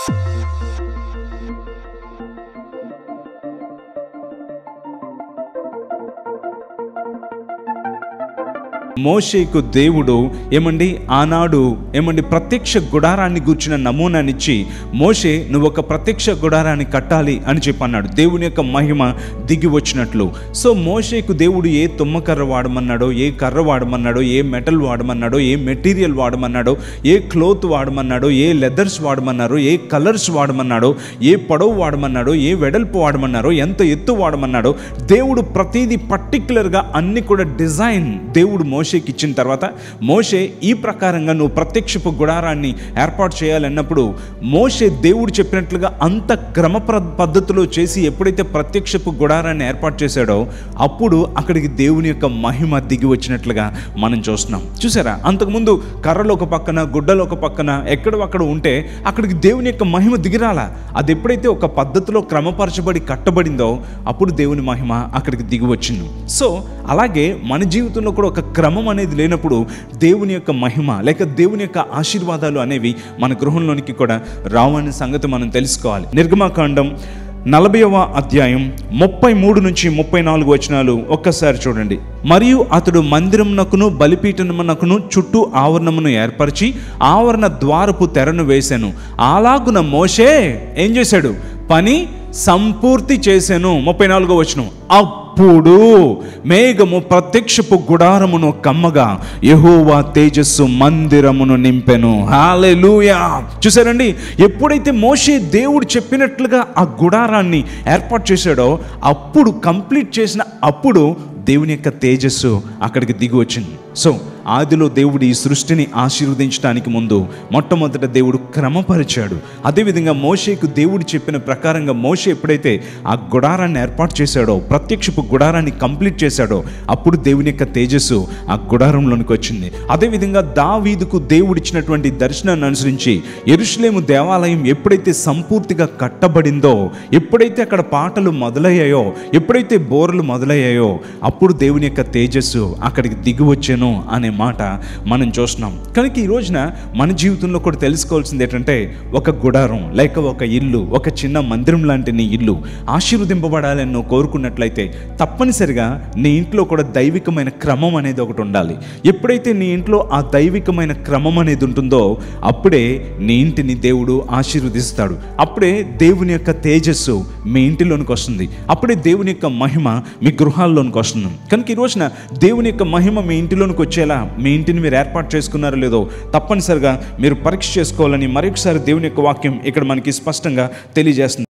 మోషేకు దేవుడు ఏమండి ఆనాడు ఏమండి ప్రత్యక్ష గుడారాన్ని గూర్చిన నమూనానిచ్చి మోషే నువ్వు ఒక ప్రత్యక్ష గుడారాన్ని కట్టాలి అని చెప్పి అన్నాడు దేవుని యొక్క మహిమ దిగి వచ్చినట్లు సో మోషేకు దేవుడు ఏ తుమ్మకర్ర వాడమన్నాడో ఏ కర్ర వాడమన్నాడో ఏ మెటల్ వాడమన్నాడో ఏ మెటీరియల్ వాడమన్నాడో ఏ క్లోత్ వాడమన్నాడో ఏ లెదర్స్ వాడమన్నారో ఏ కలర్స్ వాడమన్నాడో ఏ పొడవు వాడమన్నాడో ఏ వెడల్పు వాడమన్నారో ఎంత ఎత్తు వాడమన్నాడో దేవుడు ప్రతిదీ పర్టికులర్గా అన్ని కూడా డిజైన్ దేవుడు మోషేకి ఇచ్చిన తర్వాత మోషే ఈ ప్రకారంగా నువ్వు ప్రత్యక్షపు గుడారాన్ని ఏర్పాటు చేయాలన్నప్పుడు మోషే దేవుడు చెప్పినట్లుగా అంత క్రమ ప్ర- పద్ధతిలో చేసి ఎప్పుడైతే ప్రత్యక్షపు గుడారాన్ని ఏర్పాటు చేశాడో అప్పుడు అక్కడికి దేవుని యొక్క మహిమ దిగి వచ్చినట్లుగా మనం చూస్తున్నాం చూసారా అంతకుముందు కర్రలు ఒక పక్కన గుడ్డలు ఒక పక్కన ఎక్కడ అక్కడ ఉంటే అక్కడికి దేవుని యొక్క మహిమ దిగిరాల అది ఎప్పుడైతే ఒక పద్ధతిలో క్రమపరచబడి కట్టబడిందో అప్పుడు దేవుని మహిమ అక్కడికి దిగి వచ్చింది సో అలాగే మన జీవితంలో కూడా ఒక క్రమం అనేది లేనప్పుడు దేవుని యొక్క మహిమ లేక దేవుని యొక్క ఆశీర్వాదాలు అనేవి మన గృహంలోనికి కూడా రావని సంగతి మనం తెలుసుకోవాలి నిర్గమాకాండం నలభైవ అధ్యాయం ముప్పై మూడు నుంచి ముప్పై నాలుగు వచనాలు ఒక్కసారి చూడండి మరియు అతడు మందిరమునకును బలిపీఠమునకును చుట్టూ ఆవరణమును ఏర్పరిచి ఆవరణ ద్వారపు తెరను వేశాను అలాగున మోషే ఏం చేశాడు పని సంపూర్తి చేశాను ముప్పై నాలుగో వచనం అప్పుడు మేఘము ప్రత్యక్షపు గుడారమును కమ్మగా యెహోవా తేజస్సు మందిరమును నింపెను హాలెలూయా చూసారండి ఎప్పుడైతే మోషే దేవుడు చెప్పినట్లుగా ఆ గుడారాన్ని ఏర్పాటు చేశాడో అప్పుడు కంప్లీట్ చేసిన అప్పుడు దేవుని యొక్క తేజస్సు అక్కడికి దిగి వచ్చింది సో ఆదిలో దేవుడు ఈ సృష్టిని ఆశీర్వదించడానికి ముందు మొట్టమొదట దేవుడు క్రమపరిచాడు అదేవిధంగా మోషేకు దేవుడు చెప్పిన ప్రకారంగా మోషే ఎప్పుడైతే ఆ గుడారాన్ని ఏర్పాటు చేశాడో ప్రత్యక్షపు గుడారాన్ని కంప్లీట్ చేశాడో అప్పుడు దేవుని యొక్క తేజస్సు ఆ గుడారంలోనికి వచ్చింది అదేవిధంగా దావీదుకు దేవుడు ఇచ్చినటువంటి దర్శనాన్ని అనుసరించి ఎరుషులేము దేవాలయం ఎప్పుడైతే సంపూర్తిగా కట్టబడిందో ఎప్పుడైతే అక్కడ పాటలు మొదలయ్యాయో ఎప్పుడైతే బోర్లు మొదలయ్యాయో అప్పుడు దేవుని యొక్క తేజస్సు అక్కడికి దిగి వచ్చాను అనే మాట మనం చూస్తున్నాం కనుక ఈ రోజున మన జీవితంలో కూడా తెలుసుకోవాల్సింది ఏంటంటే ఒక గుడారం లేక ఒక ఇల్లు ఒక చిన్న మందిరం లాంటి నీ ఇల్లు ఆశీర్వదింపబడాలని నువ్వు కోరుకున్నట్లయితే తప్పనిసరిగా నీ ఇంట్లో కూడా దైవికమైన క్రమం అనేది ఒకటి ఉండాలి ఎప్పుడైతే నీ ఇంట్లో ఆ దైవికమైన క్రమం అనేది ఉంటుందో అప్పుడే నీ ఇంటిని దేవుడు ఆశీర్వదిస్తాడు అప్పుడే దేవుని యొక్క తేజస్సు మీ ఇంటిలోనికి వస్తుంది అప్పుడే దేవుని యొక్క మహిమ మీ గృహాల్లోనికి వస్తుంది కనుక ఈ రోజున దేవుని యొక్క మహిమ మీ ఇంటిలోనికి వచ్చేలా మీ ఇంటిని మీరు ఏర్పాటు చేసుకున్నారో లేదో తప్పనిసరిగా మీరు పరీక్ష చేసుకోవాలని మరొకసారి దేవుని యొక్క వాక్యం ఇక్కడ మనకి స్పష్టంగా తెలియజేస్తుంది